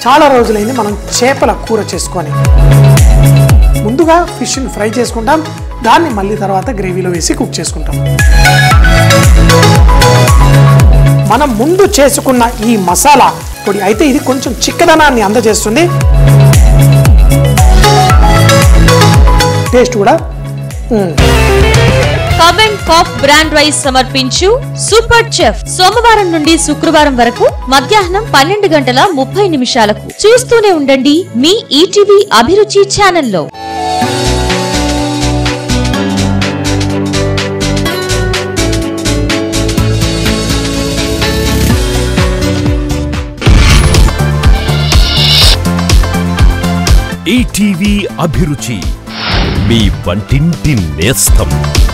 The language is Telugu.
చాలా రోజులైంది మనం చేపల కూర చేసుకొని ముందుగా ఫిష్ని ఫ్రై చేసుకుంటాం దాన్ని మళ్ళీ తర్వాత గ్రేవీలో వేసి కుక్ చేసుకుంటాం మనం ముందు చేసుకున్న ఈ మసాలా పొడి అయితే ఇది కొంచెం చిక్కదనాన్ని అందజేస్తుంది టేస్ట్ కూడా మ్మ్. కబ్ అండ్ కాఫ్ బ్రాండ్ రైస్ సమర్పించు సూపర్ చెఫ్ సోమవారం నుండి శుక్రవారం వరకు మధ్యాహ్నం పన్నెండు గంటల ముప్పై నిమిషాలకు చూస్తూనే ఉండండి మీ ఈటీవీ అభిరుచి ఛానల్లో ఈటీవీ అభిరుచి మీ వంటింటి నేస్తం